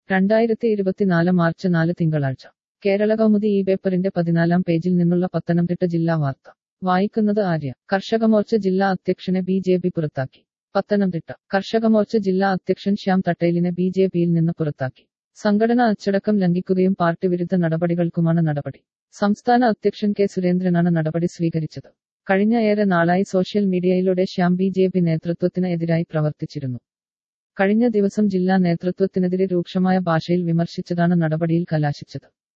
രണ്ടായിരത്തി ഇരുപത്തിനാല് മാർച്ച് നാല് തിങ്കളാഴ്ച കേരള കൗമുദി ഈ പേപ്പറിന്റെ പതിനാലാം പേജിൽ നിന്നുള്ള പത്തനംതിട്ട ജില്ലാ വാർത്ത വായിക്കുന്നത് ആര്യ കർഷകമോർച്ച ജില്ലാ അധ്യക്ഷനെ ബി ജെ പി പുറത്താക്കി പത്തനംതിട്ട കർഷകമോർച്ച ജില്ലാ അധ്യക്ഷൻ ശ്യാം തട്ടേലിനെ ബി ജെ പിയിൽ നിന്ന് പുറത്താക്കി സംഘടന അച്ചടക്കം ലംഘിക്കുകയും പാർട്ടി വിരുദ്ധ നടപടികൾക്കുമാണ് നടപടി സംസ്ഥാന അധ്യക്ഷൻ കെ സുരേന്ദ്രനാണ് നടപടി സ്വീകരിച്ചത് കഴിഞ്ഞ ഏറെ നാളായി സോഷ്യൽ മീഡിയയിലൂടെ ശ്യാം ബി ജെ പി നേതൃത്വത്തിന് എതിരായി പ്രവർത്തിച്ചിരുന്നു കഴിഞ്ഞ ദിവസം ജില്ലാ നേതൃത്വത്തിനെതിരെ രൂക്ഷമായ ഭാഷയിൽ വിമർശിച്ചതാണ് നടപടിയിൽ കലാശിച്ചത്